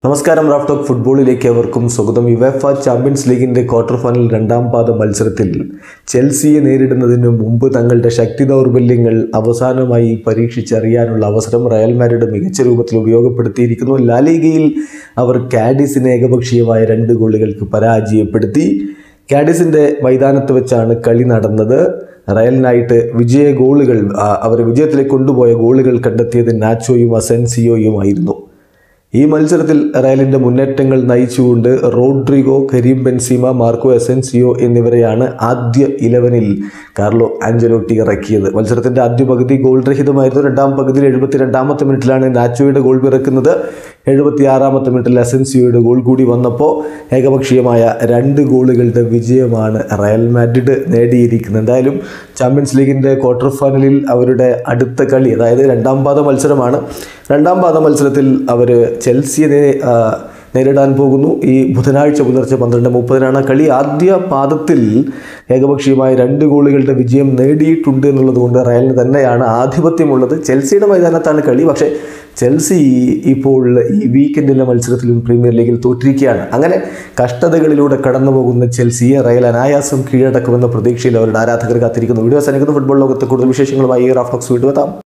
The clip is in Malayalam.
നമസ്കാരം റാഫ് ടോക്ക് ഫുട്ബോളിലേക്ക് അവർക്കും സ്വാഗതം യുവേഫ ചാമ്പ്യൻസ് ലീഗിന്റെ ക്വാർട്ടർ ഫൈനൽ രണ്ടാം പാദ മത്സരത്തിൽ ചെൽസിയെ നേരിടുന്നതിന് മുമ്പ് തങ്ങളുടെ ശക്തി ദൗർബല്യങ്ങൾ അവസാനമായി പരീക്ഷിച്ചറിയാനുള്ള അവസരം റയൽ മാഡ്രിഡ് മികച്ച രൂപത്തിൽ ഉപയോഗപ്പെടുത്തിയിരിക്കുന്നു ലാലിഗയിൽ അവർ കാഡിസിനെ ഏകപക്ഷീയമായ രണ്ട് ഗോളുകൾക്ക് പരാജയപ്പെടുത്തി കാഡിസിന്റെ മൈതാനത്ത് വെച്ചാണ് കളി നടന്നത് റയലിനായിട്ട് വിജയ ഗോളുകൾ ആ, അവരെ വിജയത്തിലേക്ക് കൊണ്ടുപോയ ഗോളുകൾ കണ്ടെത്തിയത് നാച്ചോയും അസെൻസിയോയുമായിരുന്നു ഈ മത്സരത്തിൽ റയലിന്റെ മുന്നേറ്റങ്ങൾ നയിച്ചുകൊണ്ട് Rodrygo Karim Benzema Marco Asensio എന്നിവരെയാണ് ആദ്യ ഇലവനിൽ കാർലോ ആഞ്ചലോട്ടി ഇറക്കിയത് മത്സരത്തിന്റെ ആദ്യ പകുതി ഗോൾ രഹിതമായിരുന്നു രണ്ടാം പകുതിയിൽ എഴുപത്തി രണ്ടാമത്തെ മിനിറ്റിലാണ് നാച്ചോയുടെ ഗോൾ പിറക്കുന്നത് എഴുപത്തി ആറാമത്തെ മിനിറ്റിൽ എസെൻസിയോയുടെ ഗോൾ കൂടി വന്നപ്പോൾ ഏകപക്ഷീയമായ രണ്ട് ഗോളുകളുടെ വിജയമാണ് റയൽ മാഡ്രിഡ് നേടിയിരിക്കുന്നത് എന്തായാലും ചാമ്പ്യൻസ് ലീഗിന്റെ ക്വാർട്ടർ ഫൈനലിൽ അവരുടെ അടുത്ത കളി അതായത് രണ്ടാം പാദ മത്സരമാണ് രണ്ടാം പാദ മത്സരത്തിൽ അവർ ചെൽസിയെ നേ- ആ, നേരിടാൻ പോകുന്നു ഈ ബുധനാഴ്ച പുലർച്ചെ പന്ത്രണ്ട് മുപ്പതിനാണ് കളി ആദ്യ പാദത്തിൽ ഏകപക്ഷീയമായ രണ്ട് ഗോളുകളുടെ വിജയം നേടിയിട്ടുണ്ട് എന്നുള്ളത് കൊണ്ട് റയലിന് തന്നെയാണ് ആധിപത്യമുള്ളത് ചെൽസിയുടെ മൈതാനത്താണ് കളി പക്ഷേ ചെൽസി ഇപ്പോൾ ഈ വീക്കെൻഡിലെ മത്സരത്തിലും പ്രീമിയർ ലീഗിൽ തോറ്റിരിക്കുകയാണ് അങ്ങനെ കഷ്ടതകളിലൂടെ കടന്നു പോകുന്ന ചെൽസിയെ റയൽ അനായാസം കീഴടക്കുമെന്ന പ്രതീക്ഷയിൽ അവരുടെ ആരാധകർ കാത്തിരിക്കുന്നു വീഡിയോ സനിക്കുന്ന ഫുട്ബോൾ ലോകത്ത് കൂടുതൽ വിശേഷങ്ങളുമായി റാഫ്റ്റോക്സ് വീണ്ടും എത്താം